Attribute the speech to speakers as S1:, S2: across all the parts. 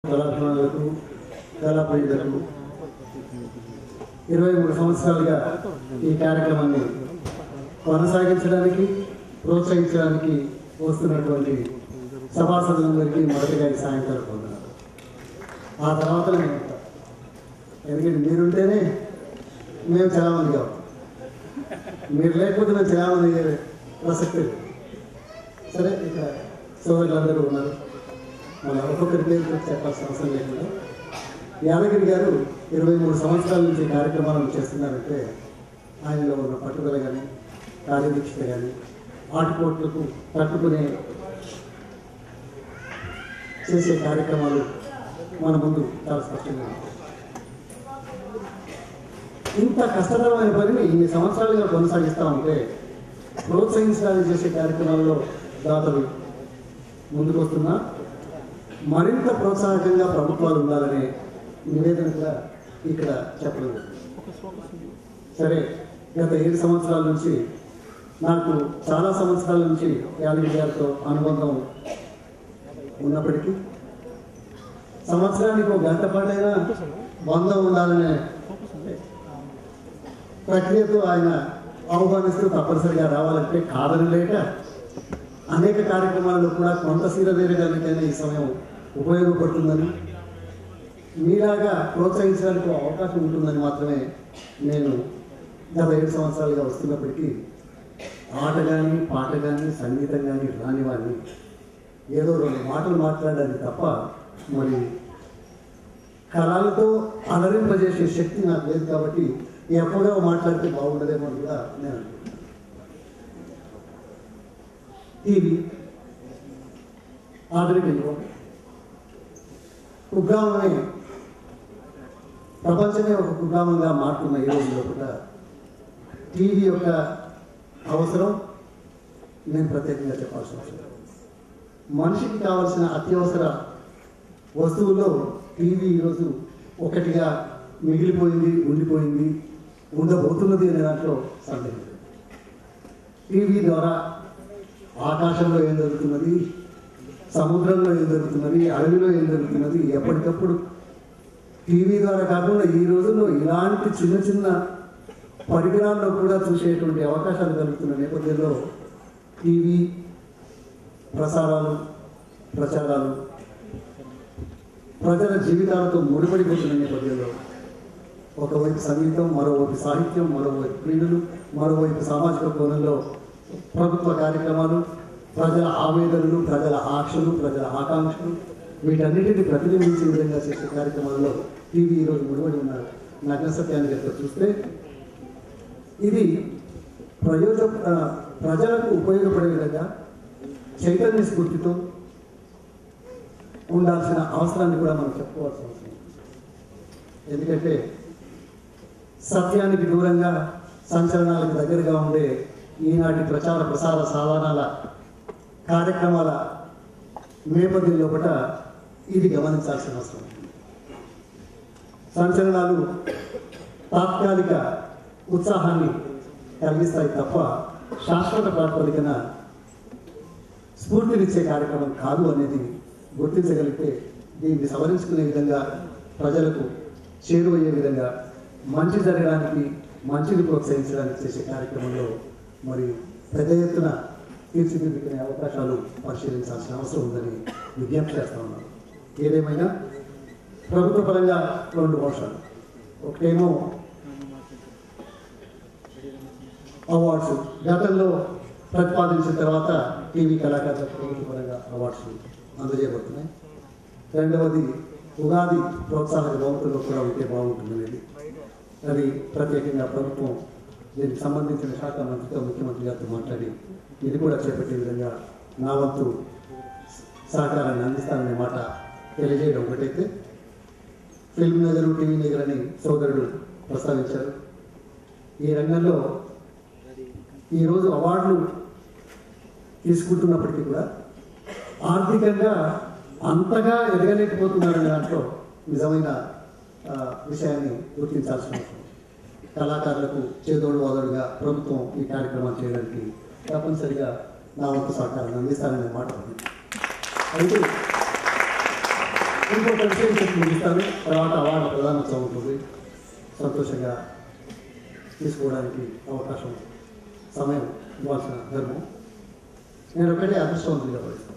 S1: కళాభిమానులకు కళా ప్రియులకు ఇరవై మూడు సంవత్సరాలుగా ఈ కార్యక్రమాన్ని కొనసాగించడానికి ప్రోత్సహించడానికి వస్తున్నటువంటి సభాసదులందరికీ మొదటిగా ఈ సాయంకాలం పొందాను ఆ తర్వాత నేను ఉంటా. ఎందుకంటే మీరుంటేనే మేము చాలామంది కావు మీరు లేకపోతే మేము చాలామంది అయ్యే ప్రసక్తి లేదు. సరే ఇక్కడ సోదరులందరూ ఉన్నారు మన ఒక్కొక్కరి పేరు గురించి చెప్పాల్సిన అవసరం లేకుండా యాదగిరి గారు ఇరవై మూడు సంవత్సరాల నుంచి కార్యక్రమాలను చేస్తున్నారంటే ఆయనలో ఉన్న పట్టుదల కానీ కార్యదీక్షత కానీ ఆటుపోట్లకు తట్టుకునే చేసే కార్యక్రమాలు మన ముందు చాలా స్పష్టంగా ఉన్నాయి ఇంత కష్టతరమైన పనిని ఇన్ని సంవత్సరాలుగా కొనసాగిస్తా ఉంటే ప్రోత్సహించడానికి చేసే కార్యక్రమాల్లో దాతలు ముందుకు వస్తున్నా మరింత ప్రోత్సాహకంగా ప్రభుత్వాలు ఉండాలనే నివేదన కూడా ఇక్కడ చెప్పడం జరిగింది. సరే గత ఏడు సంవత్సరాల నుంచి నాకు చాలా సంవత్సరాల నుంచి యాదగిరి గారితో అనుబంధం ఉన్నప్పటికీ సంవత్సరానికి ఒక గంట పాటైనా బంధం ఉండాలనే ప్రక్రియతో ఆయన ఆహ్వానిస్తూ తప్పనిసరిగా రావాలంటే కాదని లేక అనేక కార్యక్రమాల్లో కూడా కొంత సీరవేరడానికైనా ఈ సమయం ఉపయోగపడుతుందని మీలాగా ప్రోత్సహించడానికి ఒక అవకాశం ఉంటుందని మాత్రమే నేను గత ఏడు సంవత్సరాలుగా వస్తున్నప్పటికీ ఆట కానీ పాట కానీ సంగీతం కానీ రాని వారిని ఏదో రెండు మాటలు మాట్లాడాలి తప్ప మరి కళలతో అలరింపజేసే శక్తి నాకు లేదు కాబట్టి ఎక్కువగా మాట్లాడితే బాగుండదేమో అని కూడా నేను అనుకుంటున్నాను టీవీ ఆధునిక యుగం కుగ్రామమే ప్రపంచమే ఒక కుగ్రామంగా మారుతున్న ఈ రోజుల్లో కూడా టీవీ యొక్క అవసరం నేను ప్రత్యేకంగా చెప్పాల్సిన అవసరం లేదు. మనిషికి కావలసిన అత్యవసర వస్తువుల్లో టీవీ ఈరోజు ఒకటిగా మిగిలిపోయింది ఉండిపోయింది ఉండబోతున్నది అనే దాంట్లో సందేహం లేదు. టీవీ ద్వారా ఆకాశంలో ఏం జరుగుతున్నది సముద్రంలో ఏం జరుగుతున్నది అడవిలో ఏం జరుగుతున్నది ఎప్పటికప్పుడు టీవీ ద్వారా కాకుండా ఈ రోజుల్లో ఇలాంటి చిన్న చిన్న పరికరాల్లో కూడా చూసేటువంటి అవకాశాలు కలుగుతున్న నేపథ్యంలో టీవీ ప్రసారాలు ప్రచారాలు ప్రజల జీవితాలతో ముడిపడిపోతున్న నేపథ్యంలో ఒకవైపు సంగీతం మరోవైపు సాహిత్యం మరోవైపు క్రీడలు మరోవైపు సామాజిక కోణంలో ప్రభుత్వ కార్యక్రమాలు ప్రజల ఆవేదనలు ప్రజల ఆశలు ప్రజల ఆకాంక్షలు వీటన్నిటిని ప్రతిబింబించే విధంగా చేసే కార్యక్రమాల్లో టీవీ ఈరోజు ముడిపడి ఉన్న నగ్న సత్యాన్ని కనుక చూస్తే ఇది ప్రయోజ ఆ, ప్రజలకు ఉపయోగపడే విధంగా చైతన్య స్ఫూర్తితో ఉండాల్సిన అవసరాన్ని కూడా మనం చెప్పుకోవాల్సిన అవసరం ఉంది. ఎందుకంటే సత్యానికి దూరంగా సంచలనాలకు దగ్గరగా ఉండే ఈనాటి ప్రచార ప్రసార సాధనాల కార్యక్రమాల నేపథ్యంలో పట ఇది గమనించాల్సిన అవసరం ఉంది. సంచలనాలు తాత్కాలిక ఉత్సాహాన్ని కలిగిస్తాయి తప్ప శాశ్వత ప్రాతిపదికన స్ఫూర్తినిచ్చే కార్యక్రమం కాదు అనేది గుర్తించగలిగితే దీన్ని సవరించుకునే విధంగా ప్రజలకు చేరువయ్యే విధంగా మంచి జరగడానికి మంచిని ప్రోత్సహించడానికి చేసే కార్యక్రమంలో మరి పెద్ద ఎత్తున తీర్చిదిద్దుకునే అవకాశాలు పరిశీలించాల్సిన అవసరం ఉందని విజ్ఞప్తి చేస్తా ఉన్నాను ఏదేమైనా ప్రభుత్వ పరంగా రెండు అంశాలు ఒకటేమో అవార్డ్స్ గతంలో ప్రతిపాదించిన తర్వాత టీవీ కళాకారులకు ప్రభుత్వ పరంగా అవార్డ్స్ అందజేయబడుతున్నాయి రెండవది ఉగాది ప్రోత్సాహక బహుమతుల్లో కూడా ఉంటే బాగుంటుందనేది అది ప్రత్యేకంగా ప్రభుత్వం దీనికి సంబంధించిన శాఖ మంత్రితో ముఖ్యమంత్రి గారితో మాట్లాడి ఇది కూడా చేపట్టే విధంగా నా వంతు సహకారాన్ని అందిస్తాననే మాట తెలియజేయడం ఒకటైతే ఫిల్మ్ నగర్ టీవీ నగర్ అని సోదరుడు ప్రస్తావించారు ఈ రంగంలో ఈరోజు అవార్డులు తీసుకుంటున్నప్పటికీ కూడా ఆర్థికంగా అంతగా ఎదగలేకపోతున్నారనే దాంట్లో నిజమైన ఆ, విషయాన్ని గుర్తించాల్సిన అవసరం ఉంది. కళాకారులకు చేదోడు వాదోడుగా ప్రభుత్వం ఈ కార్యక్రమాలు చేయడానికి తప్పనిసరిగా నా వంతు సహకారాన్ని అందిస్తాననే మాట ఉంది అయితే ఇంకొక విషయం చెప్పి ముగిస్తాను తర్వాత అవార్డు ప్రధానోత్సవం ఉంటుంది సంతోషంగా తీసుకోవడానికి అవకాశం సమయం ఇవ్వాల్సిన ధర్మం నేను ఒకటే అదృష్టవంతుడిగా భావిస్తాను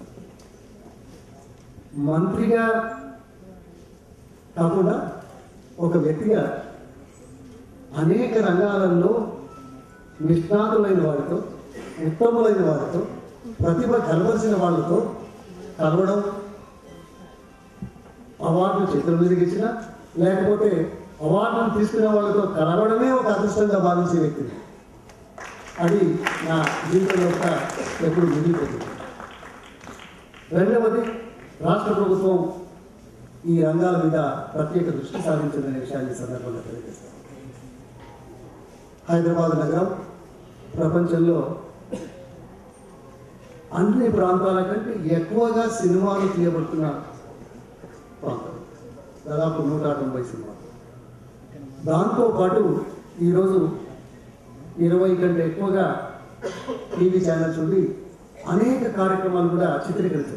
S1: మంత్రిగా కాకుండా ఒక వ్యక్తిగా అనేక రంగాలలో నిష్ణాతులైన వారితో ఉత్తములైన వారితో ప్రతిభ కలవలసిన వాళ్ళతో కలవడం అవార్డులు చేతుల మీదకి ఇచ్చిన లేకపోతే అవార్డులు తీసుకునే వాళ్ళతో కలవడమే ఒక అదృష్టంగా భావించే వ్యక్తిని అది నా జీవితంలో ఒక ఎప్పుడు మిగిలిపోతుంది రెండవది రాష్ట్ర ప్రభుత్వం ఈ రంగాల మీద ప్రత్యేక దృష్టి సారించిందనే విషయాన్ని ఈ సందర్భంగా తెలియజేస్తాను హైదరాబాద్ నగరం ప్రపంచంలో అన్ని ప్రాంతాల కంటే ఎక్కువగా సినిమాలు తీయబడుతున్న ప్రాంతం దాదాపు నూట తొంభై సినిమాలు దాంతో పాటు ఈరోజు ఇరవై కంటే ఎక్కువగా టీవీ ఛానల్స్ ఉండి అనేక కార్యక్రమాలు కూడా చిత్రీకరించబడుతుంది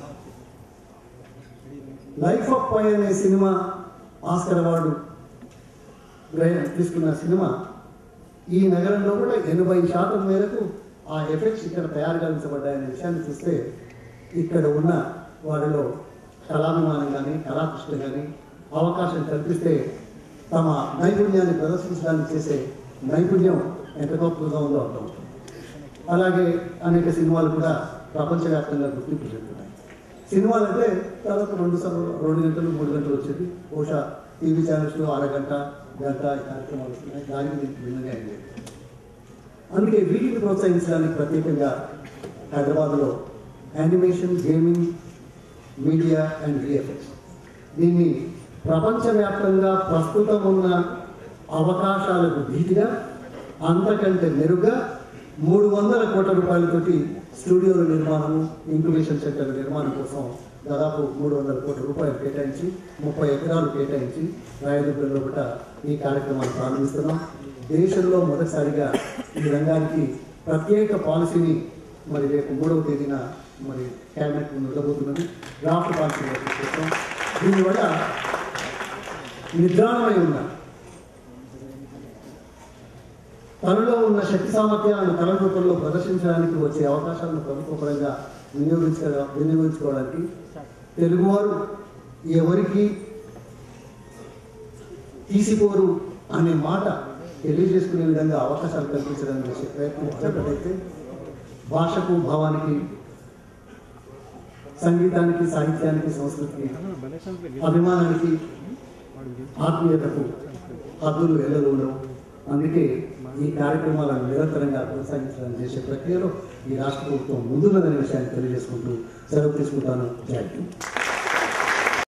S1: లైఫ్ ఆఫ్ పై అనే సినిమా ఆస్కర్ అవార్డు గ్రహ- తీసుకున్న సినిమా ఈ నగరంలో కూడా ఎనభై శాతం మేరకు ఆ ఎఫెక్ట్స్ ఇక్కడ తయారు గావించబడ్డాయనే విషయాన్ని చూస్తే ఇక్కడ ఉన్న వారిలో కళాభిమానం కానీ కళాకృష్ణ కానీ అవకాశం కల్పిస్తే తమ నైపుణ్యాన్ని ప్రదర్శించడానికి చేసే నైపుణ్యం ఎంత గొప్పగా ఉందో అర్థమవుతుంది అలాగే అనేక సినిమాలు కూడా ప్రపంచవ్యాప్తంగా గుర్తింపు చెందుతున్నాయి సినిమాలు అంటే దాదాపు రెండు సార్లు రెండు గంటలు మూడు గంటలు వచ్చేది బహుశా టీవీ ఛానల్స్లో అరగంట గంట ఈ కార్యక్రమాలు వస్తున్నాయి దానికి దీనికి భిన్నంగా ఏం లేదు అందుకే వీటిని ప్రోత్సహించడానికి ప్రత్యేకంగా హైదరాబాద్లో animation gaming media and VFX దీన్ని ప్రపంచవ్యాప్తంగా ప్రస్తుతం ఉన్న అవకాశాలకు ధీటుగా అంతకంటే మెరుగ్గా మూడు వందల కోట్ల రూపాయలతోటి స్టూడియోల నిర్మాణము ఇంక్యుబేషన్ సెంటర్ నిర్మాణం కోసం దాదాపు మూడు వందల కోట్ల రూపాయలు కేటాయించి ముప్పై ఎకరాలు కేటాయించి రాయదుర్గంలో కూడా ఈ కార్యక్రమాన్ని ప్రారంభిస్తున్నాం దేశంలో మొదటిసారిగా ఈ రంగానికి ప్రత్యేక పాలసీని మరి రేపు మూడవ తేదీన మరి క్యాబినెట్ ముందు ఉండబోతున్నది డ్రాఫ్ట్ పాలసీ కోసం దీనివల్ల నిద్రాణమై ఉన్న తనలో ఉన్న శక్తి సామర్థ్యాలను కళ రూపంలో ప్రదర్శించడానికి వచ్చే అవకాశాలను ప్రభుత్వ పరంగా వినియోగించ వినియోగించుకోవడానికి తెలుగువారు ఎవరికి తీసిపోరు అనే మాట తెలియజేసుకునే విధంగా అవకాశాలు కల్పించడానికి చేసే ప్రయత్నం చేపట్టయితే భాషకు భావానికి సంగీతానికి సాహిత్యానికి సంస్కృతికి అభిమానానికి ఆత్మీయతకు హద్దులు ఎల్లలు ఉండవు అందుకే ఈ కార్యక్రమాలను నిరంతరంగా కొనసాగించడానికి చేసే ప్రక్రియలో ఈ రాష్ట్ర ప్రభుత్వం ముందున్నదనే విషయాన్ని తెలియజేసుకుంటూ సెలవు తీసుకుంటాను జై హింద్.